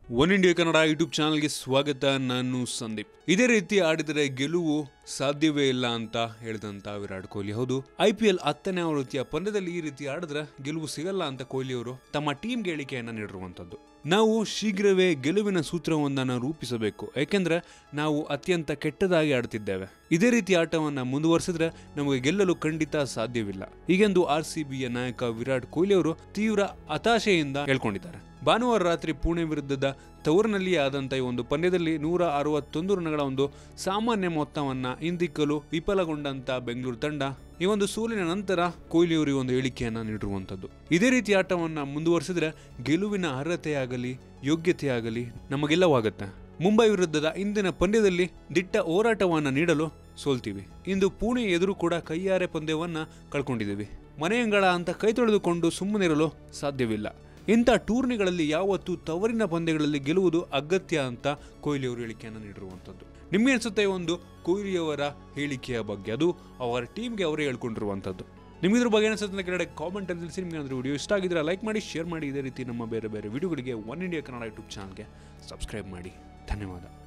one India Kannada YouTube ಚಾನಲ್ಗೆ ಸ್ವಾಗತ ನಾನು ಸಂದೀಪ್ ಇದೇ ರೀತಿ ಆಡಿದರೆ ಗೆಲುವು ಸಾಧ್ಯವೇ ಇಲ್ಲ ಅಂತ ಹೇಳಿದಂತ ವಿರಾಟ್ ಕೊಹ್ಲಿ ಹೌದು ಐ ಪಿ ಎಲ್ ಹತ್ತನೇ ಆವೃತ್ತಿಯ ಪಂದ್ಯದಲ್ಲಿ ಈ ರೀತಿ ಆಡಿದ್ರೆ ಗೆಲುವು ಸಿಗಲ್ಲ ಅಂತ ಕೊಹ್ಲಿ ಅವರು ತಮ್ಮ ಟೀಮ್ಗೆ ಹೇಳಿಕೆಯನ್ನ ನೀಡಿರುವಂತದ್ದು ನಾವು ಶೀಘ್ರವೇ ಗೆಲುವಿನ ಸೂತ್ರವೊಂದನ್ನು ರೂಪಿಸಬೇಕು ಯಾಕೆಂದ್ರೆ ನಾವು ಅತ್ಯಂತ ಕೆಟ್ಟದಾಗಿ ಆಡ್ತಿದ್ದೇವೆ ಇದೇ ರೀತಿ ಆಟವನ್ನ ಮುಂದುವರಿಸಿದ್ರೆ ನಮಗೆ ಗೆಲ್ಲಲು ಖಂಡಿತ ಸಾಧ್ಯವಿಲ್ಲ ಹೀಗೆಂದು ಆರ್ ಸಿ ಬಿಯ ನಾಯಕ ವಿರಾಟ್ ಕೊಹ್ಲಿ ಅವರು ತೀವ್ರ ಹತಾಶೆಯಿಂದ ಹೇಳ್ಕೊಂಡಿದ್ದಾರೆ ಭಾನುವಾರ ರಾತ್ರಿ ಪುಣೆ ವಿರುದ್ಧದ ತವರಿನಲ್ಲಿಯೇ ಆದಂಥ ಈ ಒಂದು ಪಂದ್ಯದಲ್ಲಿ ನೂರ ಅರವತ್ತೊಂದು ರನ್ಗಳ ಒಂದು ಸಾಮಾನ್ಯ ಮೊತ್ತವನ್ನ ಹಿಂದಿಕ್ಕಲು ವಿಫಲಗೊಂಡಂತ ಬೆಂಗಳೂರು ತಂಡ ಈ ಒಂದು ಸೋಲಿನ ನಂತರ ಕೊಹ್ಲಿ ಅವರು ಈ ಒಂದು ಹೇಳಿಕೆಯನ್ನ ನೀಡಿರುವಂಥದ್ದು ಇದೇ ರೀತಿ ಆಟವನ್ನ ಮುಂದುವರಿಸಿದ್ರೆ ಗೆಲುವಿನ ಅರ್ಹತೆಯಾಗಲಿ ಯೋಗ್ಯತೆಯಾಗಲಿ ನಮಗೆಲ್ಲವಾಗುತ್ತೆ ಮುಂಬೈ ವಿರುದ್ಧದ ಇಂದಿನ ಪಂದ್ಯದಲ್ಲಿ ದಿಟ್ಟ ಹೋರಾಟವನ್ನ ನೀಡಲು ಸೋಲ್ತೀವಿ ಇಂದು ಪುಣೆ ಎದುರು ಕೂಡ ಕೈಯಾರೆ ಪಂದ್ಯವನ್ನ ಕಳ್ಕೊಂಡಿದ್ದೀವಿ ಮನೆಯಂಗಳ ಅಂತ ಕೈ ತೊಳೆದುಕೊಂಡು ಸುಮ್ಮನಿರಲು ಸಾಧ್ಯವಿಲ್ಲ ಇಂಥ ಟೂರ್ನಿಗಳಲ್ಲಿ ಯಾವತ್ತೂ ತವರಿನ ಪಂದ್ಯಗಳಲ್ಲಿ ಗೆಲ್ಲುವುದು ಅಗತ್ಯ ಅಂತ ಕೊಹ್ಲಿ ಅವರು ಹೇಳಿಕೆಯನ್ನು ನೀಡಿರುವಂಥದ್ದು ನಿಮಗೆ ಅನಿಸುತ್ತೆ ಈ ಒಂದು ಕೊಹ್ಲಿಯವರ ಹೇಳಿಕೆಯ ಬಗ್ಗೆ ಅದು ಅವರ ಟೀಮ್ಗೆ ಅವರೇ ಹೇಳ್ಕೊಂಡಿರುವಂಥದ್ದು ನಿಮ್ಗೆ ಇದ್ರ ಬಗ್ಗೆ ಅನಿಸುತ್ತೆ ಅಂತ ಕೆಳಗಡೆ ಕಾಮೆಂಟ್ ಅಲ್ಲಿ ತಿಳಿಸಿ ನಿಮಗೆ ಏನಾದರೂ ವಿಡಿಯೋ ಇಷ್ಟ ಆಗಿದ್ರೆ ಲೈಕ್ ಮಾಡಿ ಶೇರ್ ಮಾಡಿ ಇದೇ ರೀತಿ ನಮ್ಮ ಬೇರೆ ಬೇರೆ ವಿಡಿಯೋಗಳಿಗೆ ಒನ್ ಇಂಡಿಯಾ ಕನ್ನಡ ಯೂಟ್ಯೂಬ್ ಚಾನಲ್ಗೆ ಸಬ್ಸ್ಕ್ರೈಬ್ ಮಾಡಿ ಧನ್ಯವಾದ